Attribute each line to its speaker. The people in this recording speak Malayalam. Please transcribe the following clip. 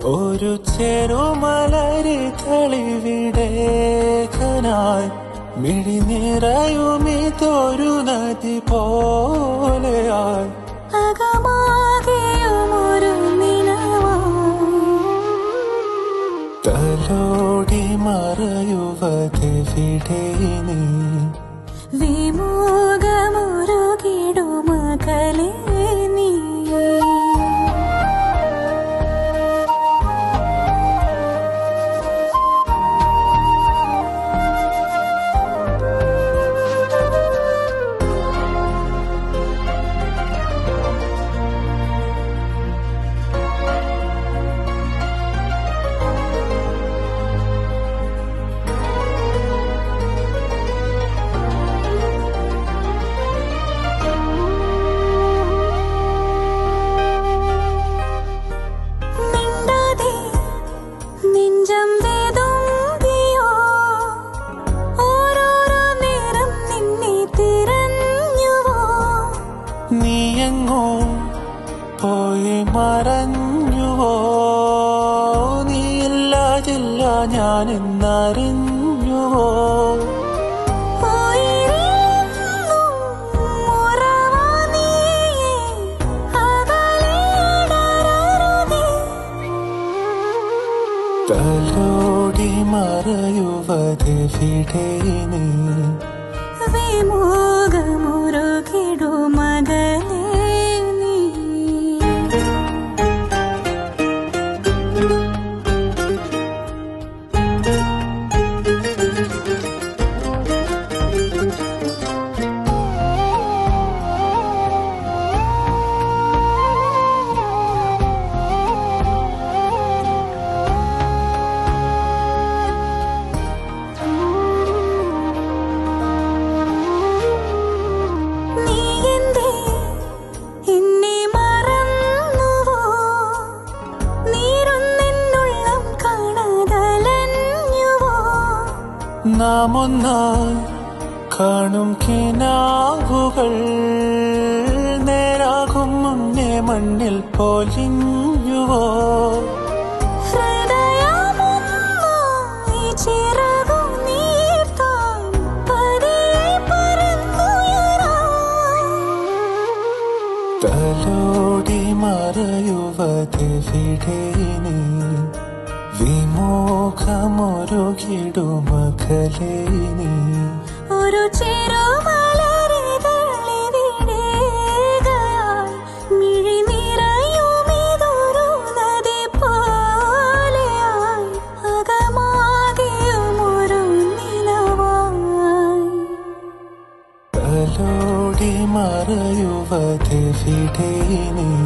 Speaker 1: ഒരു ചെറുമലരി തെളിവിടേകനായി മിഴി നിറയുമിതൊരു നദി പോലെയായി
Speaker 2: അകമാകെയുമൊരു നിലവായി
Speaker 1: തലോടി മറയുവതെവിടെ നീ
Speaker 2: വിമോകമുരുകിടുമകലേ നീ മിണ്ടാതെ നെഞ്ചം വേദുമ്പിയോ ഓരോരോ നേരം നിന്നെ തിരഞ്ഞുവോ
Speaker 1: നീയെങ്ങോ പോയി മറഞ്ഞുവോ നീയില്ലാതില്ല ഞാൻ എന്നറിഞ്ഞുവോ
Speaker 2: പോയിരിന്നും ഉറവാ നീയേ അകലെയടരരുതേ
Speaker 1: തലോടി മറയുവതെവിടെ നീ
Speaker 2: വിമോകമുരുകിടുമകലേ നീ നീ എന്തേ എന്നെ മറന്നുവോ നീരൊന്നെന്നുള്ളം കാണാതലഞ്ഞുവോ
Speaker 1: നാം ഒന്നായി കാണും കിനാവുകൾ നേരാകും മുന്നേ മണ്ണിൽ പൊലിഞ്ഞുവോ
Speaker 2: ഹൃദയമൊന്നായി ചിറകു നീർത്താൻ പതിയെ പറന്നുയരാം
Speaker 1: തലോടി മറയുവതെവിടെ നീ വിമോഖമൊരുകിടുമകലേ നീ
Speaker 2: ഒരു ചെറുമലരിതളിവിടേകയായി മിഴി നിറയുമിതൊരു നദി പോലെയായി അകമാകെയുമൊരു നിലവായി
Speaker 1: തലോടി മറയുവതെവിടെ നീ